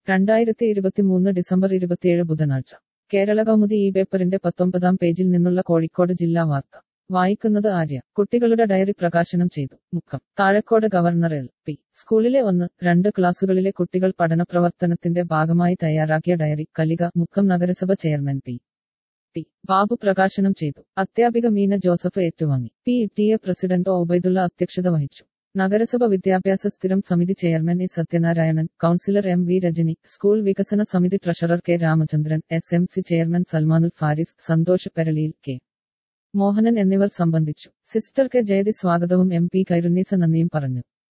രണ്ടായിരത്തി ഇരുപത്തിമൂന്ന് ഡിസംബർ ഇരുപത്തിയേഴ് ബുധനാഴ്ച കേരള കൗമുദി ഈ പേപ്പറിന്റെ പത്തൊമ്പതാം പേജിൽ നിന്നുള്ള കോഴിക്കോട് ജില്ലാ വാർത്ത വായിക്കുന്നത് ആര്യ കുട്ടികളുടെ ഡയറി പ്രകാശനം ചെയ്തു Mukkam Thazhakode government L P സ്കൂളിലെ ഒന്ന് രണ്ട് ക്ലാസുകളിലെ കുട്ടികൾ പഠന പ്രവർത്തനത്തിന്റെ ഭാഗമായി തയ്യാറാക്കിയ ഡയറി കലിക മുക്കം നഗരസഭ ചെയർമാൻ പി ടി ബാബു പ്രകാശനം ചെയ്തു അധ്യാപിക മീന ജോസഫ് ഏറ്റുവാങ്ങി P T A president Obaidulla അധ്യക്ഷത വഹിച്ചു നഗരസഭ വിദ്യാഭ്യാസ സ്ഥിരം സമിതി chairman A Sathyanarayanan councillor M V Rajani school വികസന സമിതി treasurer K Ramachandran S M C chairman Salmanul Faris Santhosh പെരളിയിൽ കെ മോഹനൻ എന്നിവർ സംബന്ധിച്ചു സിസ്റ്റർ കെ ജയതി സ്വാഗതവും എം പി കൈരുന്നീസ നന്ദിയും പറഞ്ഞു